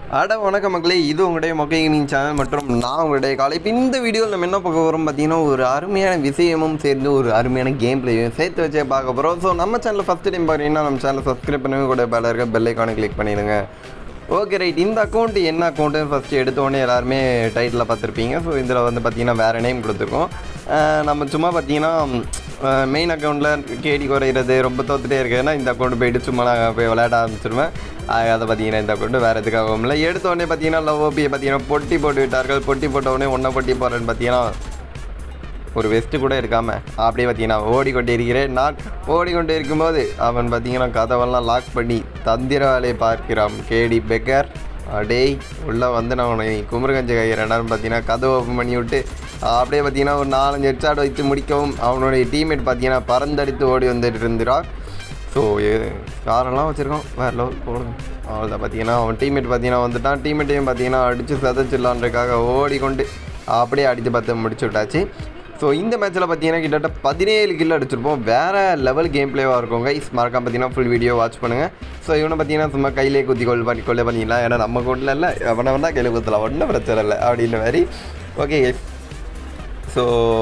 அட வணக்கம் மக்களே இது உங்களுடைய மொக்கை கேமிங் சேனல் மற்றும் நான் உங்களுடைய காலை இப்போ இந்த வீடியோவில் நம்ம என்ன பார்க்க போகிறோம் பார்த்தீங்கன்னா ஒரு அருமையான விஷயமும் சேர்ந்து ஒரு அருமையான கேம் பிளேயும் சேர்த்து வச்சே பார்க்க போகிறோம் ஸோ நம்ம சேனலில் ஃபஸ்ட் டைம் பார்த்தீங்கன்னா நம்ம சேனலை சப்ஸ்கிரைப் பண்ணவே கூட பேல இருக்க பெல் ஐக்கானை கிளிக் பண்ணிடுங்க ஓகே ரைட் இந்த அக்கௌண்ட் என்ன அக்கௌண்ட்டுன்னு ஃபஸ்ட்டு எடுத்தோடனே எல்லாருமே டைட்டில் பார்த்துருப்பீங்க ஸோ இதில் வந்து பார்த்தீங்கன்னா வேறு நேம் கொடுத்துருக்கோம் அஹ் நம்ம சும்மா பார்த்தீங்கன்னா மெயின் அக்கௌண்ட்டில் கேடி குறையிறது ரொம்ப தோத்துட்டே இருக்குதுன்னா இந்த அக்கௌண்ட் போயிட்டு சும்மா நான் போய் விளையாட ஆரம்பிச்சிருவேன் ஆஹ் அதை பார்த்தீங்கன்னா இந்த அக்கௌண்ட் வேறு எதுக்காகவும் இல்லை எடுத்த உடனே பார்த்தீங்கன்னா லவ் ஓபியை பார்த்தீங்கன்னா பொட்டி போட்டு விட்டார்கள் பொட்டி போட்ட உடனே ஒன்றை பொட்டி போடுறேன்னு பார்த்தீங்கன்னா ஒரு வெஸ்ட்டு கூட எடுக்காமல் அப்படியே பார்த்தீங்கன்னா ஓடிக்கொண்டே இருக்கிறேன் நான் ஓடிக்கொண்டே இருக்கும்போது அவன் பார்த்தீங்கன்னா கதவெல்லாம் லாக் பண்ணி தந்திர வேலையை பார்க்கிறான் கேடி பெக்கர் டேய் உள்ளே வந்து நான் உன்னை குமரகஞ்ச கையிறேன்னு பார்த்தீங்கன்னா கதவை ஓப்பன் பண்ணி விட்டு அப்படியே பார்த்தீங்கன்னா ஒரு நாலஞ்சு ஹெட்ஷாட் வைத்து முடிக்கவும் அவனுடைய டீம்மேட் பார்த்தீங்கன்னா பறந்தடித்து ஓடி வந்துட்டு இருந்துறான் ஸோ காரெல்லாம் வச்சுருக்கோம் வேறு லெவல் போடுங்க அவ்வளோதான் பார்த்தீங்கன்னா அவன் டீம்மேட் பார்த்தீங்கன்னா வந்துட்டான் டீம்மேட்டையும் பார்த்தீங்கன்னா அடித்து சதைச்சிடலான்றக்காக ஓடிக்கொண்டு அப்படியே அடித்து பார்த்து முடிச்சு விட்டாச்சு ஸோ இந்த மேட்ச்சில் பார்த்தீங்கன்னா கிட்டத்தட்ட பதினேழு கில் அடிச்சிருப்போம் வேறு லெவல் கேம் பிளேவாக இருக்கும் கைஸ் மறக்காம பார்த்தீங்கன்னா ஃபுல் வீடியோ வாட்ச் பண்ணுங்கள் ஸோ இவனை பார்த்தீங்கன்னா சும்மா கையிலே குத்தி கொள் பண்ணி கொள்ளை பண்ணிக்கலாம் ஏன்னா நம்ம கொண்டில் இல்லை அவனை வேணா கையில் குத்தலாம் ஒன்றும் பிரச்சனை இல்லை அப்படின்ற மாதிரி ஓகே கைஸ் ஸோ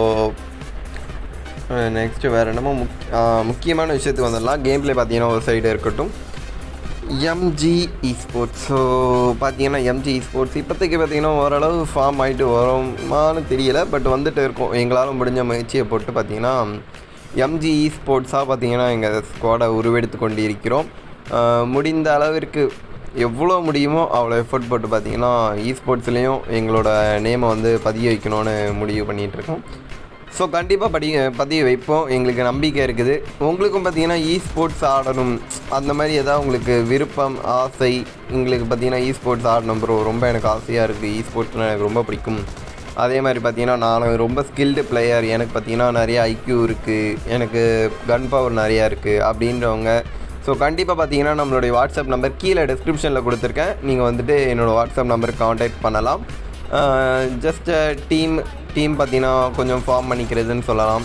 நெக்ஸ்ட்டு வேறு என்னமோ முக் ஆ, முக்கியமான விஷயத்துக்கு வந்துடலாம் கேம் பிளே பார்த்தீங்கன்னா ஒரு சைடு இருக்கட்டும் எம்ஜி ஸ்போர்ட்ஸ் ஸோ பார்த்தீங்கன்னா எம்ஜி ஸ்போர்ட்ஸ் இப்போதைக்கு பார்த்தீங்கன்னா ஓரளவு ஃபார்ம் ஆகிட்டு வரோமான்னு தெரியல பட் வந்துட்டு இருக்கோம் எங்களால் முடிஞ்ச முயற்சியை போட்டு பார்த்தீங்கன்னா எம்ஜி ஸ்போர்ட்ஸாக பார்த்தீங்கன்னா எங்கள் ஸ்குவாடை உருவெடுத்து கொண்டு இருக்கிறோம் ஆ, முடிந்த அளவிற்கு எவ்வளோ முடியுமோ அவ்வளோ எஃபர்ட் போட்டு பார்த்தீங்கன்னா ஸ்போர்ட்ஸ்லேயும் எங்களோட நேமை வந்து பதிய வைக்கணும்னு முடிவு பண்ணிகிட்டு இருக்கோம் ஸோ கண்டிப்பாக படி பதிய வைப்போம் எங்களுக்கு நம்பிக்கை இருக்குது உங்களுக்கும் பார்த்தீங்கன்னா இ ஸ்போர்ட்ஸ் ஆடணும் அந்த மாதிரி ஏதாவது உங்களுக்கு விருப்பம் ஆசை எங்களுக்கு பார்த்தீங்கன்னா இ ஸ்போர்ட்ஸ் ஆடணும் ப்ரோ ரொம்ப எனக்கு ஆசையாக இருக்குது இ ஸ்போர்ட்ஸ்னால் எனக்கு ரொம்ப பிடிக்கும் அதே மாதிரி பார்த்தீங்கன்னா நான் ரொம்ப ஸ்கில்டு பிளேயர் எனக்கு பார்த்தீங்கன்னா நிறைய ஐக்யூ இருக்குது எனக்கு கன் பவர் நிறையா இருக்குது அப்படின்றவங்க ஸோ கண்டிப்பாக பார்த்தீங்கன்னா நம்மளுடைய வாட்ஸ்அப் நம்பர் கீழே டிஸ்கிரிப்ஷனில் கொடுத்துருக்கேன் நீங்கள் வந்துட்டு என்னோடய வாட்ஸ்அப் நம்பருக்கு காண்டாக்ட் பண்ணலாம் ஜஸ்ட் டீம் டீம் பார்த்தீங்கன்னா கொஞ்சம் ஃபார்ம் பண்ணிக்கிறதுன்னு சொல்லலாம்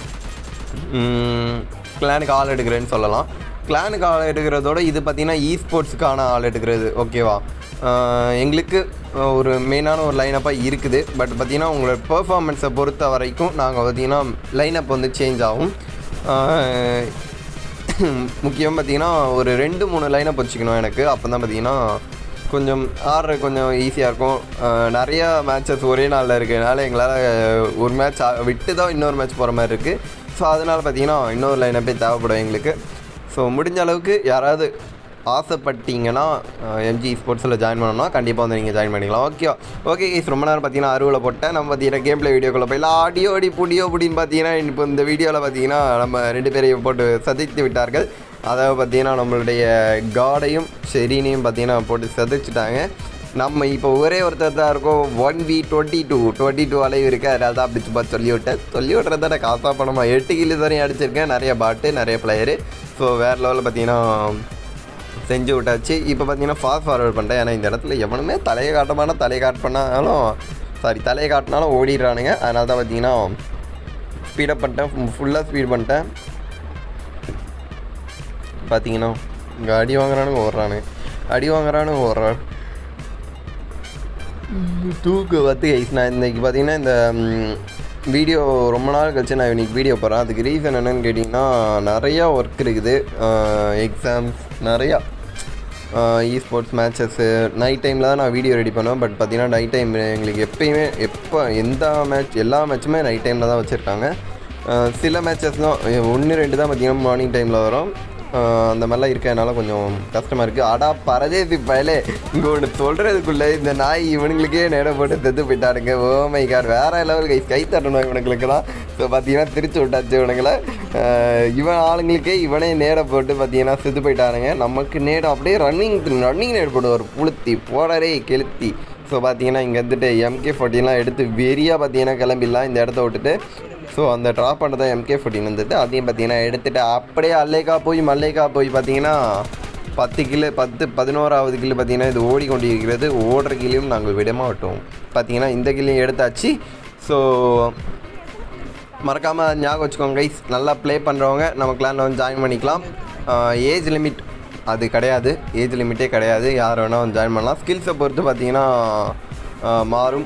கிளானுக்கு ஆள் எடுக்கிறேன்னு சொல்லலாம் கிளானுக்கு ஆள் எடுக்கிறதோட இது பார்த்தீங்கன்னா இ ஸ்போர்ட்ஸுக்கான ஆள் எடுக்கிறது ஓகேவா ஆஹ் எங்களுக்கு ஒரு மெயினான ஒரு லைனப்பாக இருக்குது பட் பார்த்தீங்கன்னா உங்களோட பெர்ஃபார்மன்ஸை பொறுத்த வரைக்கும் நாங்கள் பார்த்தீங்கன்னா லைனப் வந்து சேஞ்ச் ஆகும் ஆஹ் முக்கியம் பார்த்தீங்கன்னா ஒரு ரெண்டு மூணு லைனப் வச்சுக்கணும் எனக்கு அப்போ தான் பார்த்தீங்கன்னா கொஞ்சம் ஆடுற கொஞ்சம் ஈஸியாக இருக்கும் அஹ் நிறையா மேட்சஸ் ஒரே நாளில் இருக்கிறதுனால எங்களால் ஒரு மேட்ச் விட்டு தான் இன்னொரு மேட்ச் போகிற மாதிரி இருக்குது ஸோ அதனால் பார்த்தீங்கன்னா இன்னொரு லைனப்பே தேவைப்படும் எங்களுக்கு ஸோ முடிஞ்ச அளவுக்கு யாராவது ஆசைப்பட்டீங்கன்னா எம்ஜி ஸ்போர்ட்ஸில் ஜாயின் பண்ணணும்னா கண்டிப்பாக வந்து நீங்கள் ஜாயின் பண்ணிக்கலாம் ஓகே ஓகே கேஸ் ரொம்ப நேரம் பார்த்தீங்கன்னா அறுவில் போட்டேன் நம்ம பார்த்தீங்கன்னா கேம் பிளே வீடியோக்குள்ளே போயிடலாம் ஆடியோ அடி புடியோ அப்படின்னு பார்த்தீங்கன்னா இப்போ இந்த வீடியோவில் பார்த்தீங்கன்னா நம்ம ரெண்டு பேரையும் போட்டு சதைத்து விட்டார்கள் அதாவது பார்த்தீங்கன்னா நம்மளுடைய காடையும் ஷெரீனையும் பார்த்தீங்கன்னா போட்டு சதைச்சிட்டாங்க நம்ம இப்போ ஒரே ஒருத்தர் தான் இருக்கோம் one v twenty two twenty two அளவு இருக்குது அதனால தான் அப்படி சும்மா சொல்லி விட்டேன் சொல்லி விட்றத நான் காசாக பணமா எட்டு கிலோ தானே அடிச்சிருக்கேன் நிறைய பாட்டு நிறைய பிளேயரு ஸோ வேறு லெவலில் பார்த்தீங்கன்னா செஞ்சு விட்டாச்சு இப்போ பார்த்தீங்கன்னா ஃபாஸ்ட் ஃபார்வர்ட் பண்ணிட்டேன் ஏன்னா இந்த இடத்துல எவனுமே தலையை காட்டமான தலையை காட் பண்ணாலும் சாரி தலையை காட்டினாலும் ஓடிடுறானுங்க அதனால தான் பார்த்தீங்கன்னா ஸ்பீடப் பண்ணிட்டேன் ஃபுல்லாக ஸ்பீட் பண்ணிட்டேன் பார்த்தீங்கன்னா இங்கே அடி வாங்குறானுங்க ஓடுறானுங்க அடி வாங்குறானுங்க ஓடுறான் தூக்கு வந்து கைஸ் நான் இன்னைக்கு பார்த்தீங்கன்னா இந்த வீடியோ ரொம்ப நாள் கழிச்சு நான் இன்னைக்கு வீடியோ போகிறேன் அதுக்கு ரீசன் என்னன்னு கேட்டிங்கன்னா நிறையா ஒர்க் இருக்குது எக்ஸாம்ஸ் நிறையா இ ஸ்போர்ட்ஸ் மேட்சஸ்ஸு நைட் டைமில் தான் நான் வீடியோ ரெடி பண்ணுவேன் பட் பார்த்தீங்கன்னா நைட் டைம் எங்களுக்கு எப்பயுமே எப்போ எந்த மேட்ச் எல்லா மேட்சுமே நைட் டைமில் தான் வச்சுருக்காங்க சில மேட்சஸ் தான் ஒன்று ரெண்டு தான் பார்த்தீங்கன்னா மார்னிங் டைமில் வரும் ஆஹ் அந்த மாதிரிலாம் இருக்கறதுனால கொஞ்சம் கஷ்டமாக இருக்குது அடா பரதேசி பயலே இங்கே ஒன்று சொல்கிறதுக்குள்ளே இந்த நாய் இவனுங்களுக்கே நேரம் போட்டு செத்து போயிட்டானுங்க ஓ மை காட் வேறு லெவல் கை கை தட்டணும் இவனுங்களுக்கெல்லாம் ஸோ பார்த்தீங்கன்னா திருச்சி விட்டாச்சு இவனுங்களை ஆஹ் இவன் ஆளுங்களுக்கே இவனே நேரம் போட்டு பார்த்தீங்கன்னா செத்து போயிட்டானுங்க நமக்கு நேரம் அப்படியே ரன்னிங் ரன்னிங் நேரம் போடுவார் புளுத்தி போடரே கெளுத்தி ஸோ பார்த்தீங்கன்னா இங்கே வந்துட்டு எம்கே ஃபோர்ட்டின்லாம் எடுத்து வெறியாக பார்த்தீங்கன்னா கிளம்பிடலாம் இந்த இடத்த விட்டுட்டு ஸோ அந்த ட்ராப் பண்ணதை எம்கே ஃபோர்ட்டின் வந்துட்டு அதையும் பார்த்தீங்கன்னா எடுத்துகிட்டு அப்படியே அல்லேக்கா போய் மல்லேக்கா போய் பார்த்தீங்கன்னா பத்து கிலோ பத்து பதினோராவது கிலோ பார்த்தீங்கன்னா இது ஓடிக்கொண்டிருக்கிறது ஓடுற கிளியும் நாங்கள் விட மாட்டோம் பார்த்தீங்கன்னா இந்த கிளியும் எடுத்தாச்சு ஸோ மறக்காமல் ஞாபகம் வச்சுக்கோங்க கைஸ் நல்லா ப்ளே பண்ணுறவங்க நம்ம கிளானில் வந்து ஜாயின் பண்ணிக்கலாம் ஏஜ் லிமிட் அது கிடையாது ஏஜ் லிமிட்டே கிடையாது யார் வேணால் ஜாயின் பண்ணலாம் ஸ்கில்ஸை பொறுத்து பார்த்தீங்கன்னா ஆஹ், மாறும்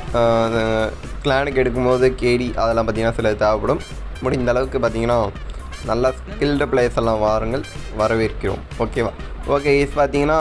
கிளானுக்கு எடுக்கும்போது கேடி அதெல்லாம் பார்த்தீங்கன்னா சில தேவைப்படும் முடிந்த அளவுக்கு பார்த்தீங்கன்னா நல்ல ஸ்கில்டு பிளேயர்ஸ் எல்லாம் வாருங்கள் வரவேற்கிறோம் ஓகேவா ஓகே இஸ் பார்த்தீங்கன்னா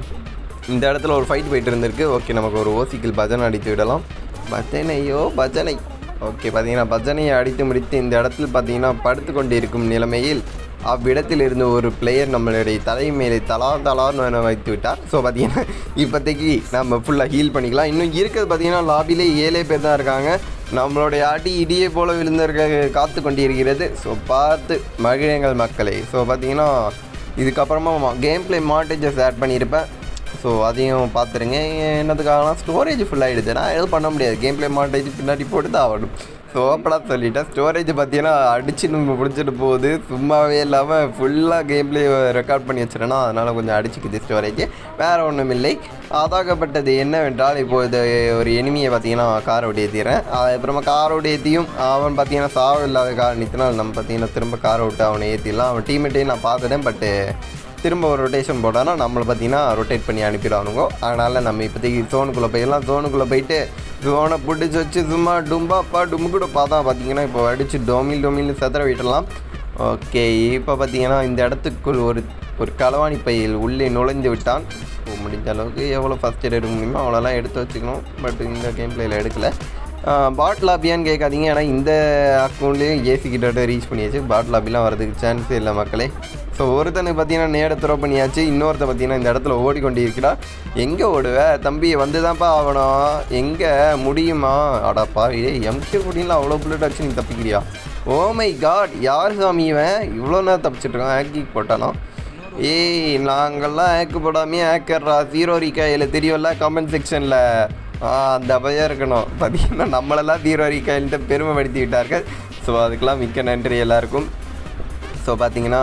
இந்த இடத்துல ஒரு ஃபைட் போயிட்டு இருந்திருக்கு ஓகே நமக்கு ஒரு ஓசிக்கில் பஜனை அடித்து விடலாம் பஜனையோ பஜனை ஓகே பார்த்தீங்கன்னா பஜனையை அடித்து முடித்து இந்த இடத்தில் பார்த்தீங்கன்னா படுத்து கொண்டிருக்கும் நிலைமையில் அவ்விடத்தில் இருந்த ஒரு பிளேயர் நம்மளுடைய தலை மேலே தலா தலான்னு வைத்து விட்டார் ஸோ பார்த்தீங்கன்னா இப்போதைக்கு நம்ம ஃபுல்லாக ஹீல் பண்ணிக்கலாம் இன்னும் இருக்கிறது பார்த்தீங்கன்னா லாபிலே ஏழே பேர் தான் இருக்காங்க நம்மளுடைய அடி இடியை போல விழுந்திருக்க காத்து கொண்டிருக்கிறது ஸோ பார்த்து மகிழுங்கள் மக்களே ஸோ பார்த்தீங்கன்னா இதுக்கப்புறமா கேம் பிளே மாட்டேஜஸ் ஆட் பண்ணியிருப்பேன் ஸோ அதையும் பார்த்துருங்க என்னதுக்காகனா ஸ்டோரேஜ் ஃபுல்லாகிடுது நான் எதுவும் பண்ண முடியாது கேம் பிளே மாட்டேஜ் பின்னாடி போட்டு தான் ஆகணும் ஸோ ஓப்பனாக சொல்லிட்டேன் ஸ்டோரேஜ் பார்த்தீங்கன்னா அடிச்சு நம்ம பிடிச்சிட்டு போகுது சும்மாவே இல்லாமல் ஃபுல்லாக கேம் பிளே ரெக்கார்ட் பண்ணி வச்சிருன்னா அதனால் கொஞ்சம் அடிச்சுக்குது ஸ்டோரேஜ் வேறு ஒன்றும் இல்லை அதாகப்பட்டது என்னவென்றால் இப்போ இது ஒரு எனிமியை பார்த்தீங்கன்னா காரோட ஏற்றிடுறேன் அப்புறமா காரோட ஏற்றியும் அவன் பார்த்தீங்கன்னா சாவு இல்லாத காரணத்தினால் நம்ம பார்த்தீங்கன்னா திரும்ப காரை விட்டு அவனை ஏற்றிடலாம் அவன் டீமேட்டையும் நான் பார்த்துட்டேன் பட்டு திரும்ப ஒரு ரொட்டேஷன் போட்டானா நம்மளை பார்த்தீங்கன்னா ரொட்டேட் பண்ணி அனுப்பிடுவானுங்க அதனால் நம்ம இப்போதைக்கு ஜோனுக்குள்ளே போயிடலாம் ஜோனுக்குள்ளே போயிட்டு ஜோனை பிடிச்சி வச்சு சும்மா டும்பாப்பா டும்முக்கூட பார்த்தா பார்த்தீங்கன்னா இப்போ அடித்து டொமில் டொமில்னு செதற விட்டுடலாம் ஓகே இப்போ பார்த்தீங்கன்னா இந்த இடத்துக்குள் ஒரு ஒரு களவாணி பையில் உள்ளே நுழைந்து விட்டான் ஸோ முடிஞ்ச அளவுக்கு எவ்வளோ ஃபஸ்ட் எய்ட் எடுக்க முடியுமோ அவ்வளோலாம் எடுத்து வச்சுக்கணும் பட் இந்த கேம் பிளேயில் எடுக்கலை பாட் லாபியான்னு கேட்காதீங்க ஏன்னா இந்த அக்கௌண்ட்லேயும் ஏசி கிட்ட ரீச் பண்ணியாச்சு பாட் லாபிலாம் வரதுக்கு சான்ஸே இல்லை மக்களே ஸோ ஒருத்தனுக்கு பார்த்தீங்கன்னா நேர த்ரோ பண்ணியாச்சு இன்னொருத்த பார்த்தீங்கன்னா இந்த இடத்துல ஓடிக்கொண்டு இருக்கிறா எங்கே ஓடுவ தம்பி வந்து தான்ப்பா ஆகணும் எங்கே முடியுமா அடாப்பா இதே எம்கே முடியல அவ்வளோ புல்லட் அடிச்சு நீ தப்பிக்கிறியா ஓ மை காட் யார் சாமி இவன் இவ்வளோ நேரம் தப்பிச்சிட்டு இருக்கான் ஹேக்கி போட்டானோ ஏய் நாங்கள்லாம் ஹேக்கு போடாமே ஹேக்கர்ரா ஜீரோ ரீகாயில் தெரியும்ல கமெண்ட் செக்ஷனில் ஆ அந்த பயம் இருக்கணும் பார்த்தீங்கன்னா நம்மளெல்லாம் ஜீரோ ரீகாயில்ட்டு பெருமைப்படுத்தி விட்டார்கள் ஸோ அதுக்கெல்லாம் மிக்க நன்றி எல்லாருக்கும் ஸோ பார்த்தீங்கன்னா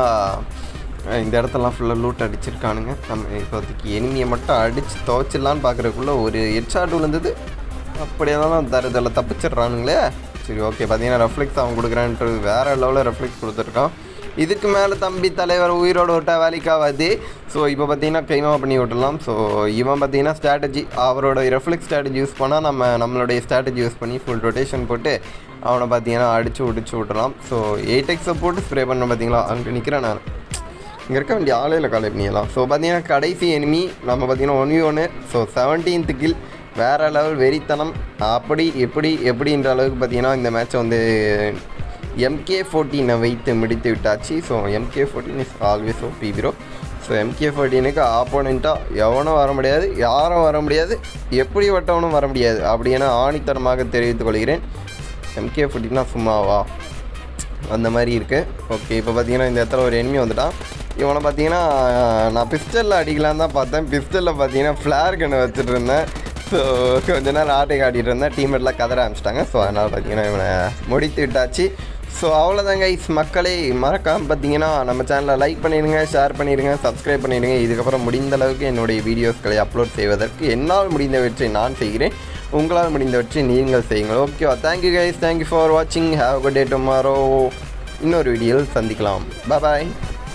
அஹ் இந்த இடத்தெல்லாம் ஃபுல்லாக லூட் அடிச்சிருக்கானுங்க நம்ம இப்போதைக்கு எனிமியை மட்டும் அடித்து துவச்சிடலான்னு பார்க்குறதுக்குள்ள ஒரு ஹெட்ஷாட் விழுந்தது அப்படியே தான் தருதில் தப்பிச்சிடுறானுங்களே சரி ஓகே பார்த்தீங்கன்னா ரெஃப்ளெக்ஸ் அவன் கொடுக்குறான்ட்டு வேறு லெவலில் ரெஃப்ளெக்ஸ் கொடுத்துருக்கான் இதுக்கு மேலே தம்பி தலைவர் உயிரோட விட்டா வேலைக்காகாது ஸோ இப்போ பார்த்தீங்கன்னா கைமா பண்ணி விட்டுடலாம் ஸோ இவன் பார்த்தீங்கன்னா ஸ்ட்ராட்டஜி அவரோட ரெஃப்ளெக்ஸ் ஸ்ட்ராட்டஜி யூஸ் பண்ணால் நம்ம நம்மளுடைய ஸ்ட்ராட்டஜி யூஸ் பண்ணி ஃபுல் ரொட்டேஷன் போட்டு அவனை பார்த்தீங்கன்னா அடிச்சு விடிச்சு விட்டுலாம் ஸோ எயிட் எக்ஸை போட்டு ஸ்ப்ரே பண்ண பார்த்தீங்களா அங்கே நிற்கிறேன் நான் இங்கே இருக்க வேண்டிய ஆளே இல்லை காலை பண்ணியலாம் ஸோ பார்த்தீங்கன்னா கடைசி எனிமி நம்ம பார்த்தீங்கன்னா ஒன் ஒன்று ஸோ செவன்டீன்த் கில் வேறு லெவல் வெறித்தனம் அப்படி எப்படி எப்படின்ற அளவுக்கு பார்த்தீங்கன்னா இந்த மேட்ச்சை வந்து எம்கே ஃபோர்டீனை வைத்து முடித்து விட்டாச்சு so MK fourteen is always O P bro so MK ஃபோர்டீனுக்கு ஆப்போனண்ட்டாக எவனும் வர முடியாது யாரும் வர முடியாது எப்படி வட்டவனும் வர முடியாது அப்படின்னா ஆணித்தரமாக தெரிவித்துக் கொள்கிறேன் எம்கே ஃபோர்டீன்னா சும்மாவா அந்த மாதிரி இருக்குது ஓகே இப்போ பார்த்தீங்கன்னா இந்த இடத்துல ஒரு எனிமி வந்துட்டான் இவனை பார்த்தீங்கன்னா நான் பிஸ்டலில் அடிக்கலான்னு தான் பார்த்தேன் பிஸ்டலில் பார்த்தீங்கன்னா ஃப்ளார் கண்ணை வச்சுட்டு இருந்தேன் ஸோ கொஞ்ச நேரம் ஆட்டை காட்டிகிட்டு இருந்தேன் டீமெட்லாம் கதற ஆரம்பிச்சிட்டாங்க ஸோ அதனால் பார்த்தீங்கன்னா இவனை முடித்து விட்டாச்சு ஸோ அவ்வளோதாங்க இஸ் மக்களே மறக்காமல் பார்த்தீங்கன்னா நம்ம சேனலை லைக் பண்ணிடுங்க ஷேர் பண்ணிடுங்க சப்ஸ்கிரைப் பண்ணிடுங்க இதுக்கப்புறம் முடிந்த அளவுக்கு என்னுடைய வீடியோஸ்களை அப்லோட் செய்வதற்கு என்னால் முடிந்தவற்றை நான் செய்கிறேன் உங்களால் முடிந்தவற்றை நீங்கள் செய்யுங்கள் ஓகேவா தேங்க்யூ கைஸ் தேங்க்யூ ஃபார் வாட்சிங் ஹாவ் குட் டே டுமாரோ இன்னொரு வீடியோவில் சந்திக்கலாம் பாய்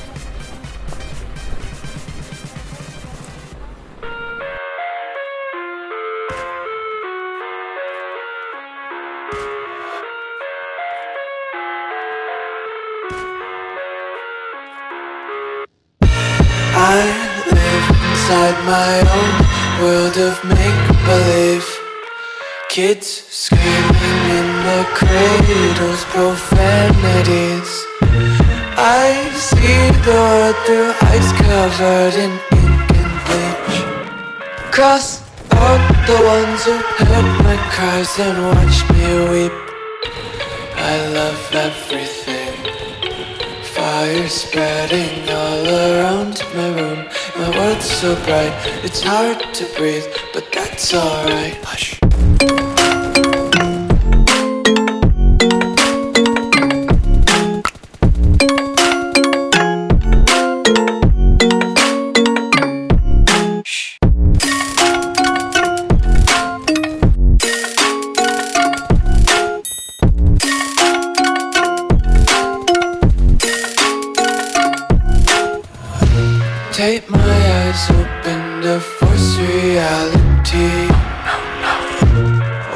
I live inside my own world of make believe. Kids screaming in the cradles, profanities. I see the world through eyes covered in ink and bleach. Cross out the ones who heard my cries and watched me weep. I love everything. Fire spreading all around my room. My world's so bright, it's hard to breathe, but that's alright. Hush. Shh.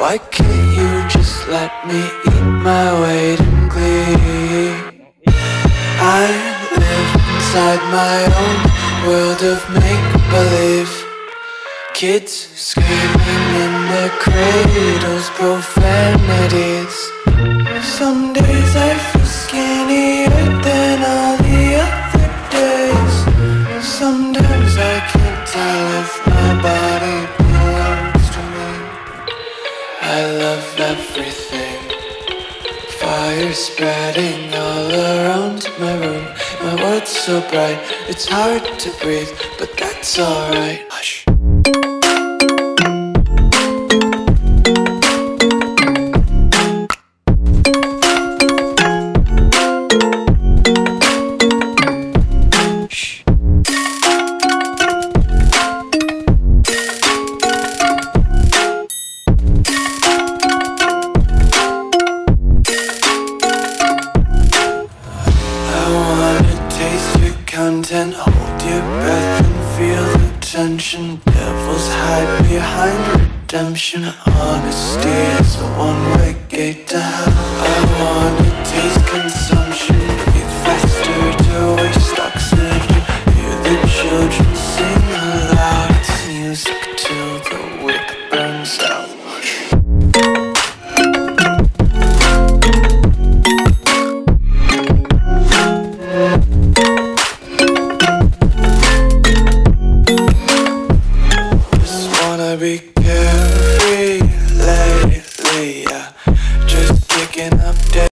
Why can't you just let me eat my weight in glee? I live inside my own world of make believe. Kids screaming in their cradles, profanities. Some days I feel skinnier than all the other days. Sometimes I can't tell if my body belongs to me. I love everything. Fire spreading all around my room. My world's so bright, it's hard to breathe, but that's alright. Hush. Shh. I wanna taste your content, hold your breath and feel the tension. Devils hide behind redemption. Honesty is a one-way gate to hell. I wanna taste concern.